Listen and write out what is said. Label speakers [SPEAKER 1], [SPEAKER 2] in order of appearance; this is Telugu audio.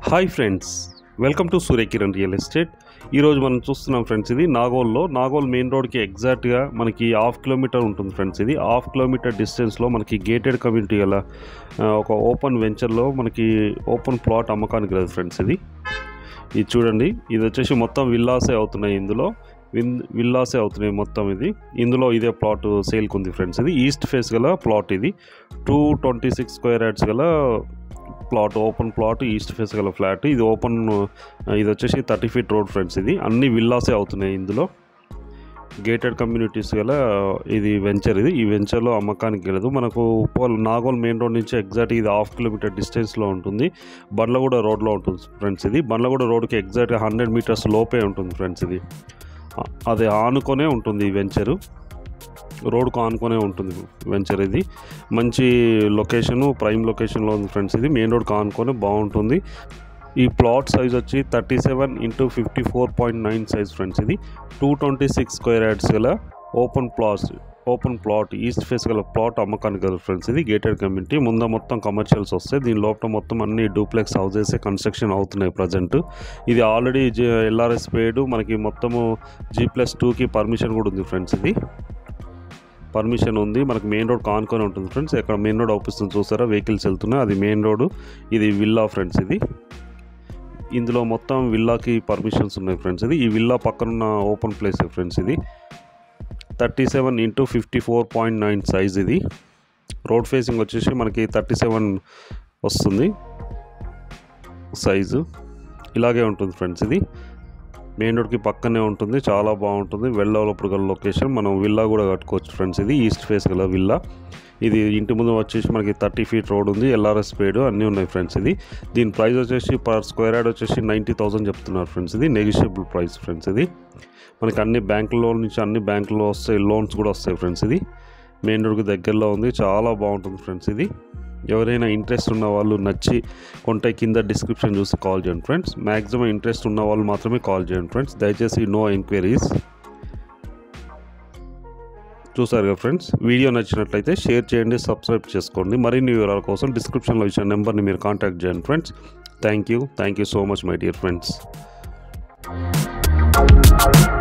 [SPEAKER 1] hi friends welcome to Suryakiran real estate ఈరోజు మనం చూస్తున్నాం ఫ్రెండ్స్ ఇది నాగోల్లో నాగోల్ మెయిన్ రోడ్కి ఎగ్జాక్ట్గా మనకి హాఫ్ కిలోమీటర్ ఉంటుంది ఫ్రెండ్స్ ఇది హాఫ్ కిలోమీటర్ డిస్టెన్స్లో మనకి గేటెడ్ కమ్యూనిటీ గల ఆ, ఒక ఓపెన్ వెంచర్లో మనకి ఓపెన్ ప్లాట్ అమ్మకానికి లేదు ఫ్రెండ్స్ ఇది ఇది చూడండి ఇది వచ్చేసి మొత్తం విల్లాసే అవుతున్నాయి ఇందులో విన్ విల్లాసే అవుతున్నాయి మొత్తం ఇది ఇందులో ఇదే ప్లాట్ సేల్కి ఉంది ఫ్రెండ్స్ ఇది ఈస్ట్ ఫేస్ గల ప్లాట్ ఇది two twenty six square yards గల plot open plot east face గల ఫ్లాట్ ఇది ఓపెన్ ఇది వచ్చేసి థర్టీ ఫీట్ రోడ్ ఫ్రెండ్స్ ఇది అన్ని విల్లాసే అవుతున్నాయి ఇందులో గేటెడ్ కమ్యూనిటీస్ గల ఇది వెంచర్ ఇది ఈ వెంచర్లో అమ్మకానికి వెళ్ళదు మనకు ఉప్పల్ నాగోల్ మెయిన్ రోడ్ నుంచి ఎగ్జాక్ట్ ఇది హాఫ్ కిలోమీటర్ డిస్టెన్స్లో ఉంటుంది బండ్లగూడ రోడ్లో ఉంటుంది ఫ్రెండ్స్ ఇది బండ్లగూడ రోడ్కి ఎగ్జాక్ట్గా హండ్రెడ్ మీటర్స్ లోపే ఉంటుంది ఫ్రెండ్స్ ఇది అ- అది ఆనుకొనే ఉంటుంది ఈ వెంచరు రోడ్కు ఆనుకొనే ఉంటుంది వెంచర్ ఇది మంచి లొకేషను ప్రైమ్ లొకేషన్లో ఉంది ఫ్రెండ్స్ ఇది మెయిన్ రోడ్కి ఆనుకొని బాగుంటుంది ఈ ప్లాట్ సైజ్ వచ్చి thirty seven into fifty four point nine size friends ఇది two twenty six square yards గల open plots open plot east face గల ప్లాట్ అమ్మకానికి కదా ఫ్రెండ్స్ ఇది గేటెడ్ కమ్యూనిటీ ముందు మొత్తం కమర్షియల్స్ వస్తాయి దీని లోపల మొత్తం అన్ని డూప్లెక్స్ హౌసెస్ కన్స్ట్రక్షన్ అవుతున్నాయి ప్రజెంట్ ఇది ఆల్రెడీ ఎల్ఆర్ఎస్ పేడ్ మనకి మొత్తము జీ ప్లస్ టూకి పర్మిషన్ కూడా ఉంది ఫ్రెండ్స్ ఇది పర్మిషన్ ఉంది మనకి మెయిన్ రోడ్ కానుకొని ఉంటుంది ఫ్రెండ్స్ ఇక్కడ మెయిన్ రోడ్ అవుపిస్తుంది చూసారా వెహికల్స్ వెళ్తున్నాయి అది మెయిన్ రోడ్ ఇది విల్లా ఫ్రెండ్స్ ఇది ఇందులో మొత్తం విల్లాకి పర్మిషన్స్ ఉన్నాయి ఫ్రెండ్స్ ఇది ఈ విల్లా పక్కనున్న ఓపెన్ ప్లేస్ ఫ్రెండ్స్ ఇది thirty seven into fifty four point nine size ఇది రోడ్ ఫేసింగ్ వచ్చేసి మనకి థర్టీ సెవెన్ వస్తుంది సైజు ఇలాగే ఉంటుంది ఫ్రెండ్స్ ఇది మెయిన్ రోడ్కి పక్కనే ఉంటుంది చాలా బాగుంటుంది వెల్ డెవలప్డ్ గల లొకేషన్ మనం విల్లా కూడా కట్టుకోవచ్చు ఫ్రెండ్స్ ఇది ఈస్ట్ ఫేస్ గల విల్లా ఇది ఇంటి ముందు వచ్చేసి మనకి థర్టీ ఫీట్ రోడ్ ఉంది ఎల్ఆర్ఎస్ పేడ్ అన్నీ ఉన్నాయి ఫ్రెండ్స్ ఇది దీని ప్రైస్ వచ్చేసి పర్ స్క్వేర్ యార్డ్ వచ్చేసి నైంటీ థౌసండ్ చెప్తున్నారు ఫ్రెండ్స్ ఇది నెగిషియబుల్ ప్రైస్ ఫ్రెండ్స్ ఇది మనకి అన్ని బ్యాంకుల నుంచి అన్ని బ్యాంకులో వస్తాయి లోన్స్ కూడా వస్తాయి ఫ్రెండ్స్ ఇది మెయిన్ రోడ్కి దగ్గరలో ఉంది చాలా బాగుంటుంది ఫ్రెండ్స్ ఇది ఎవరైనా ఇంట్రెస్ట్ ఉన్న వాళ్ళు నచ్చి కొంటే కింద డిస్క్రిప్షన్ చూసి కాల్ చేయండి ఫ్రెండ్స్ మ్యాక్సిమం ఇంట్రెస్ట్ ఉన్న వాళ్ళు మాత్రమే కాల్ చేయండి ఫ్రెండ్స్ దయచేసి నో ఎంక్వైరీస్ చూసారు కదా ఫ్రెండ్స్ వీడియో నచ్చినట్లయితే షేర్ చేయండి సబ్స్క్రైబ్ చేసుకోండి మరిన్ని వివరాల కోసం డిస్క్రిప్షన్లో ఇచ్చిన నెంబర్ని మీరు కాంటాక్ట్ చేయండి friends thank you thank you so much my dear friends